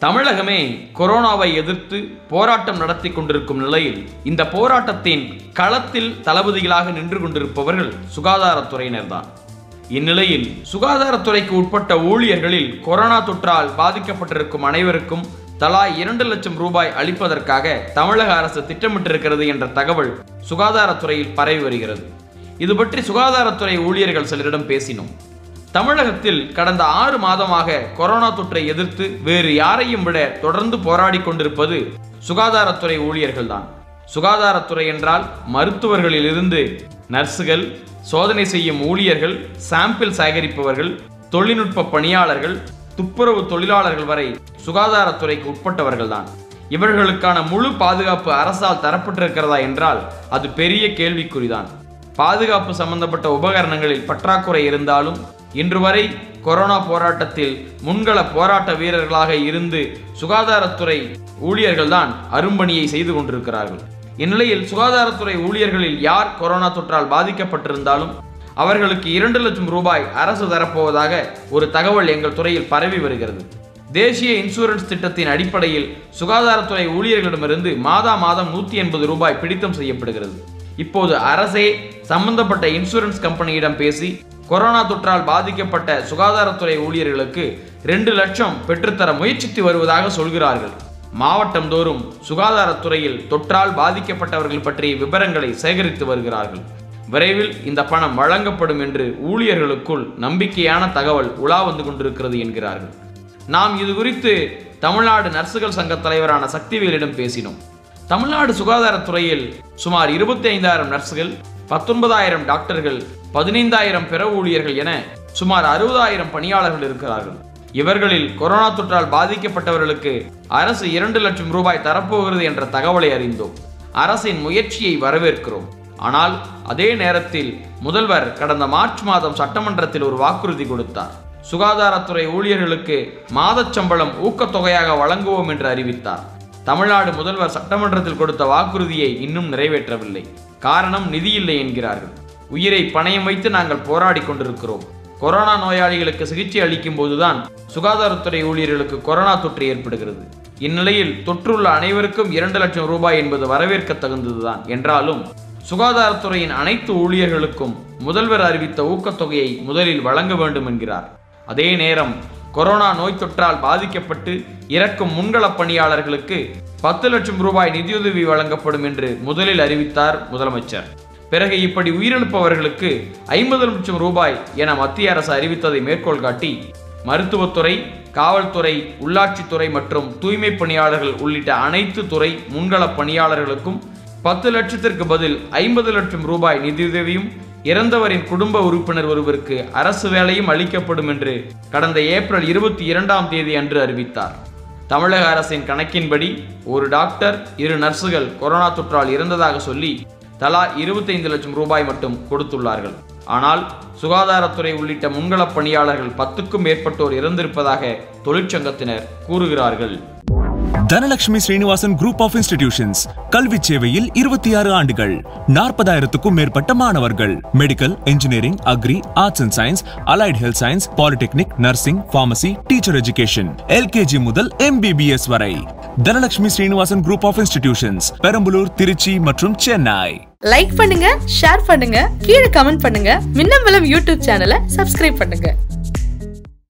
தமிழகமே கொரோனாவை எதிர்த்து போராட்டம் நடத்தி கொண்டிருக்கும் நிலையில் இந்த போராட்டத்தின் களத்தில் தளபதிகளாக நின்று கொண்டிருப்பவர்கள் சுகாதாரத்துறையினர்தான் இந்நிலையில் சுகாதாரத்துறைக்கு உட்பட்ட ஊழியர்களில் கொரோனா தொற்றால் பாதிக்கப்பட்டிருக்கும் அனைவருக்கும் தலா இரண்டு லட்சம் ரூபாய் அளிப்பதற்காக தமிழக அரசு திட்டமிட்டிருக்கிறது என்ற தகவல் சுகாதாரத்துறையில் பரவி வருகிறது இது பற்றி சுகாதாரத்துறை ஊழியர்கள் சிலரிடம் பேசினோம் தமிழகத்தில் கடந்த ஆறு மாதமாக கொரோனா தொற்றை எதிர்த்து வேறு யாரையும் விட தொடர்ந்து போராடி கொண்டிருப்பது சுகாதாரத்துறை ஊழியர்கள்தான் சுகாதாரத்துறை என்றால் மருத்துவர்களிலிருந்து நர்சுகள் சோதனை செய்யும் ஊழியர்கள் சாம்பிள் சேகரிப்பவர்கள் தொழில்நுட்ப பணியாளர்கள் துப்புரவு தொழிலாளர்கள் வரை சுகாதாரத்துறைக்கு உட்பட்டவர்கள்தான் இவர்களுக்கான முழு பாதுகாப்பு அரசால் தரப்பட்டிருக்கிறதா என்றால் அது பெரிய கேள்விக்குறிதான் பாதுகாப்பு சம்பந்தப்பட்ட உபகரணங்களில் பற்றாக்குறை இருந்தாலும் இன்று வரை கொரோனா போராட்டத்தில் முன்கள போராட்ட வீரர்களாக இருந்து சுகாதாரத்துறை ஊழியர்கள்தான் அரும்பணியை செய்து கொண்டிருக்கிறார்கள் இந்நிலையில் சுகாதாரத்துறை ஊழியர்களில் யார் கொரோனா தொற்றால் பாதிக்கப்பட்டிருந்தாலும் அவர்களுக்கு இரண்டு லட்சம் ரூபாய் அரசு தரப்போவதாக ஒரு தகவல் எங்கள் துறையில் பரவி வருகிறது தேசிய இன்சூரன்ஸ் திட்டத்தின் அடிப்படையில் சுகாதாரத்துறை ஊழியர்களிடமிருந்து மாதா மாதம் நூற்றி எண்பது ரூபாய் பிடித்தம் செய்யப்படுகிறது இப்போது அரசே சம்பந்தப்பட்ட இன்சூரன்ஸ் கம்பெனியிடம் பேசி கொரோனா தொற்றால் பாதிக்கப்பட்ட சுகாதாரத்துறை ஊழியர்களுக்கு ரெண்டு லட்சம் பெற்றுத்தர முயற்சித்து வருவதாக சொல்கிறார்கள் மாவட்டம் தோறும் சுகாதாரத்துறையில் தொற்றால் பாதிக்கப்பட்டவர்கள் பற்றிய விவரங்களை சேகரித்து வருகிறார்கள் விரைவில் இந்த பணம் வழங்கப்படும் என்று ஊழியர்களுக்குள் நம்பிக்கையான தகவல் உலா வந்து கொண்டிருக்கிறது என்கிறார்கள் நாம் இது குறித்து தமிழ்நாடு நர்சுகள் சங்க தலைவரான சக்திவேலிடம் பேசினோம் தமிழ்நாடு சுகாதாரத்துறையில் சுமார் இருபத்தி ஐந்தாயிரம் நர்சுகள் பத்தொன்பதாயிரம் டாக்டர்கள் பதினைந்தாயிரம் பிற ஊழியர்கள் என சுமார் அறுபதாயிரம் பணியாளர்கள் இருக்கிறார்கள் இவர்களில் கொரோனா தொற்றால் பாதிக்கப்பட்டவர்களுக்கு அரசு இரண்டு லட்சம் ரூபாய் தரப்போகிறது என்ற தகவலை அறிந்தோம் அரசின் முயற்சியை வரவேற்கிறோம் ஆனால் அதே நேரத்தில் முதல்வர் கடந்த மார்ச் மாதம் சட்டமன்றத்தில் ஒரு வாக்குறுதி கொடுத்தார் சுகாதாரத்துறை ஊழியர்களுக்கு மாதச் சம்பளம் ஊக்கத்தொகையாக வழங்குவோம் என்று அறிவித்தார் தமிழ்நாடு முதல்வர் சட்டமன்றத்தில் கொடுத்த வாக்குறுதியை இன்னும் நிறைவேற்றவில்லை காரணம் நிதி இல்லை என்கிறார்கள் உயிரை பணயம் வைத்து நாங்கள் போராடி கொண்டிருக்கிறோம் கொரோனா நோயாளிகளுக்கு சிகிச்சை அளிக்கும் போதுதான் சுகாதாரத்துறை ஊழியர்களுக்கு கொரோனா தொற்று ஏற்படுகிறது இந்நிலையில் தொற்றுள்ள அனைவருக்கும் இரண்டு லட்சம் ரூபாய் என்பது வரவேற்க தகுந்ததுதான் என்றாலும் சுகாதாரத்துறையின் அனைத்து ஊழியர்களுக்கும் முதல்வர் அறிவித்த ஊக்கத்தொகையை முதலில் வழங்க வேண்டும் என்கிறார் அதே நேரம் கொரோனா நோய் தொற்றால் பாதிக்கப்பட்டு இறக்கும் முன்களப் பணியாளர்களுக்கு பத்து லட்சம் ரூபாய் நிதியுதவி வழங்கப்படும் என்று முதலில் அறிவித்தார் முதலமைச்சர் பிறகு இப்படி உயிரிழப்பவர்களுக்கு ஐம்பது லட்சம் ரூபாய் என மத்திய அரசு அறிவித்ததை மேற்கோள் காட்டி மருத்துவத்துறை காவல்துறை உள்ளாட்சித்துறை மற்றும் தூய்மை பணியாளர்கள் உள்ளிட்ட அனைத்து துறை முன்களப் பணியாளர்களுக்கும் பத்து லட்சத்திற்கு பதில் ஐம்பது லட்சம் ரூபாய் நிதியுதவியும் இறந்தவரின் குடும்ப உறுப்பினர் ஒருவருக்கு அரசு வேலையும் அளிக்கப்படும் என்று கடந்த ஏப்ரல் இருபத்தி இரண்டாம் தேதி அன்று அறிவித்தார் தமிழக அரசின் கணக்கின்படி ஒரு டாக்டர் இரு நர்சுகள் கொரோனா தொற்றால் இறந்ததாக சொல்லி தலா இருபத்தைந்து லட்சம் ரூபாய் மட்டும் கொடுத்துள்ளார்கள் ஆனால் சுகாதாரத்துறை உள்ளிட்ட முன்களப் பணியாளர்கள் பத்துக்கும் மேற்பட்டோர் இறந்திருப்பதாக தொழிற்சங்கத்தினர் கூறுகிறார்கள் Dhanalakshmi Srinivasan group of institutions கல்வி சேவையில் இருபத்தி ஆறு ஆண்டுகள் நாற்பதாயிரத்துக்கும் மேற்பட்ட மாணவர்கள் medical engineering agri arts and science allied health science polytechnic nursing pharmacy teacher education LKG முதல் எம்பிபிஎஸ் வரை Dhanalakshmi Srinivasan group of institutions Perambalur Trichy மற்றும் சென்னை லைக் பண்ணுங்க ஷேர் பண்ணுங்க கீழே கமெண்ட் பண்ணுங்க மின்னம்பலம் யூடியூப் சேனலை சப்ஸ்கிரைப் பண்ணுங்க